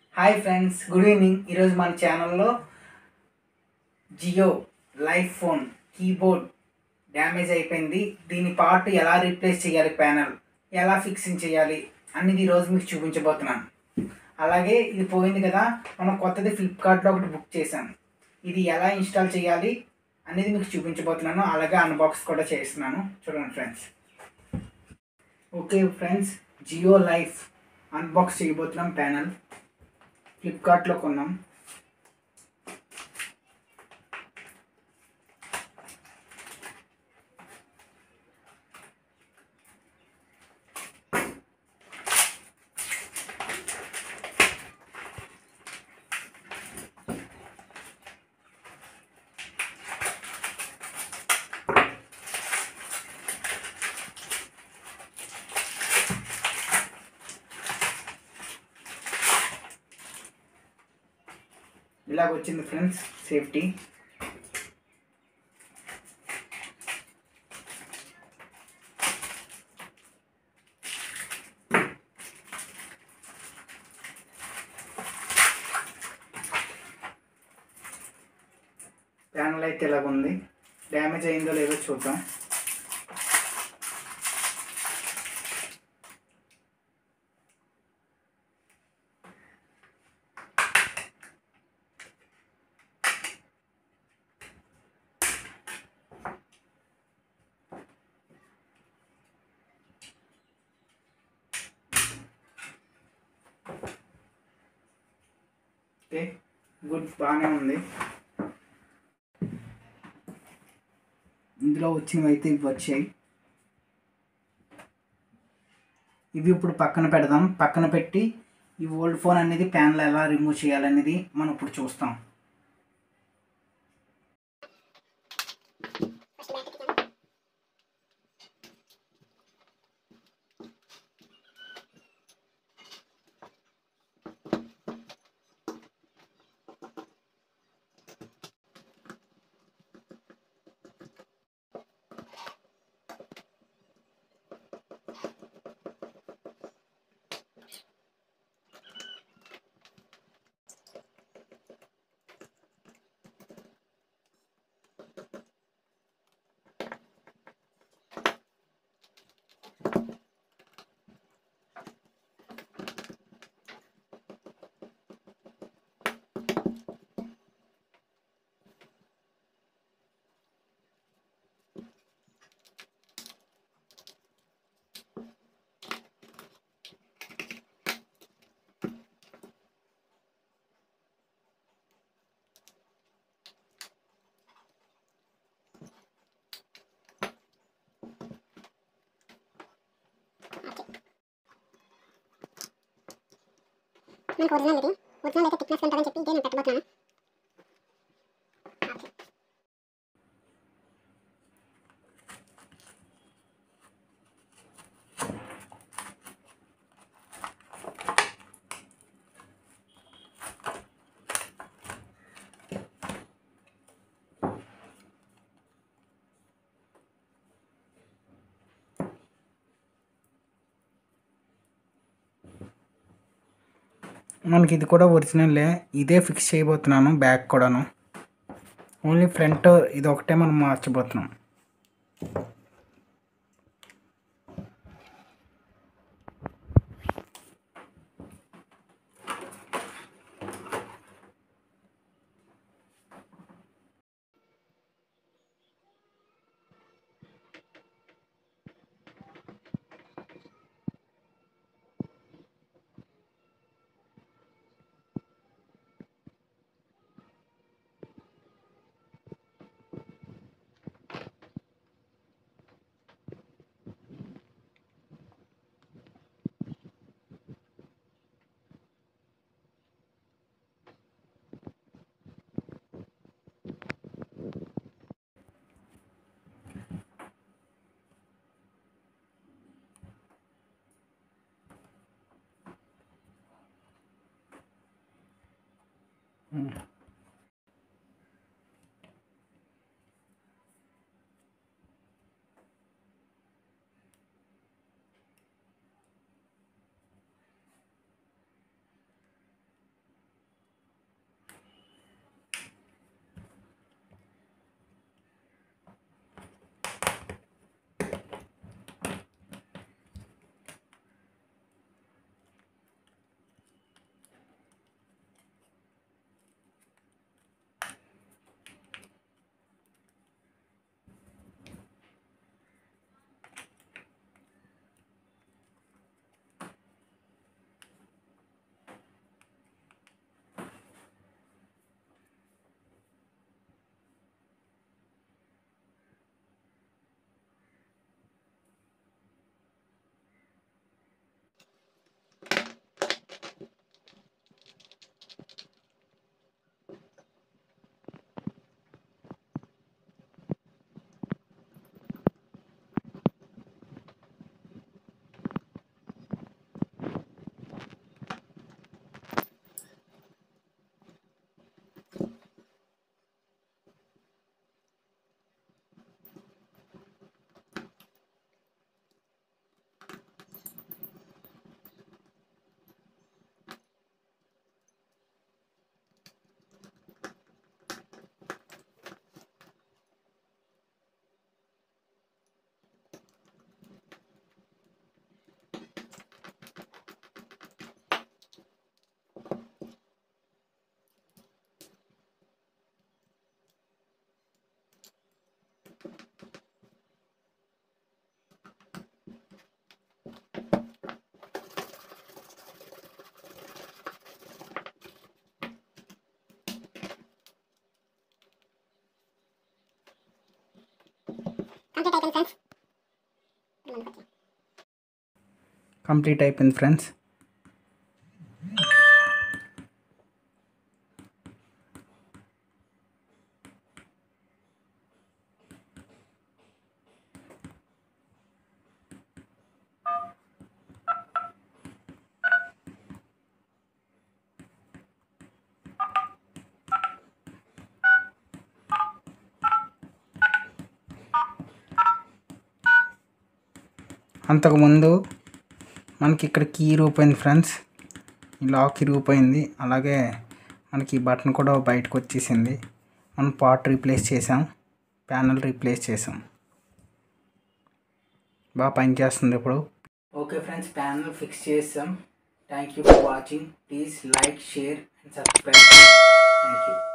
Hi friends good evening ఈరోజు మన ఛానల్లో Jio life phone keyboard damage అయిపోయింది దీని పార్ట్ ఎలా రీప్లేస్ చేయాలి ప్యానల్ ఎలా ఫిక్సింగ్ చేయాలి అనేది ఈరోజు మీకు చూపించబోతున్నాను అలాగే ఇది పోయింది కదా మనం కొత్తది ఫ్లిప్కార్ట్లో ఒకటి బుక్ చేశాం ఇది ఎలా ఇన్స్టాల్ చేయాలి అనేది మీకు చూపించబోతున్నాను అలాగే అన్బాక్స్ కూడా చేస్తున్నాను చూడండి friends okay friends Jio life unbox చేయబోతున్నాం ప్యానల్ ఫ్లిప్కార్ట్లో కొన్నాం ఇలాగ వచ్చింది ఫ్రెండ్స్ సేఫ్టీ ప్యానల్ అయితే ఇలాగ ఉంది డ్యామేజ్ అయిందో లేదో చూద్దాం ఓకే గుడ్ బాగానే ఉంది ఇందులో వచ్చినవి అయితే ఇవి వచ్చాయి ఇవి ఇప్పుడు పక్కన పెడదాం పక్కన పెట్టి ఈ ఓల్డ్ ఫోన్ అనేది ప్యాన్లో ఎలా రిమూవ్ చేయాలనేది మనం ఇప్పుడు చూస్తాం మనకు ఒరిజినల్ ఇది ఒరిజినల్ అయితే థిక్నెస్ ఉంటుందని చెప్పి ఇదే నేను పెట్టబోతున్నాను ఓకే మనకి ఇది కూడా ఒరిజినల్లే ఇదే ఫిక్స్ చేయబోతున్నాను బ్యాక్ కూడాను ఓన్లీ ఫ్రంట్ ఇది ఒకటే మనం మార్చబోతున్నాం కంప్లీట్ అయిపోయింది ఫ్రెండ్స్ ఇప్పుడు మనకు వచ్చింది. కంప్లీట్ అయిపోయింది ఫ్రెండ్స్ అంతకుముందు మనకి ఇక్కడ కీ ఇరిగిపోయింది ఫ్రెండ్స్ ఈ లాక్ ఇరిగిపోయింది అలాగే మనకి ఈ బటన్ కూడా బయటకు వచ్చేసింది మనం పార్ట్ రీప్లేస్ చేసాం ప్యానల్ రీప్లేస్ చేసాం బాగా పనిచేస్తుంది ఇప్పుడు ఓకే ఫ్రెండ్స్ ప్యానల్ ఫిక్స్ చేసాం thank you for watching please like share and subscribe thank you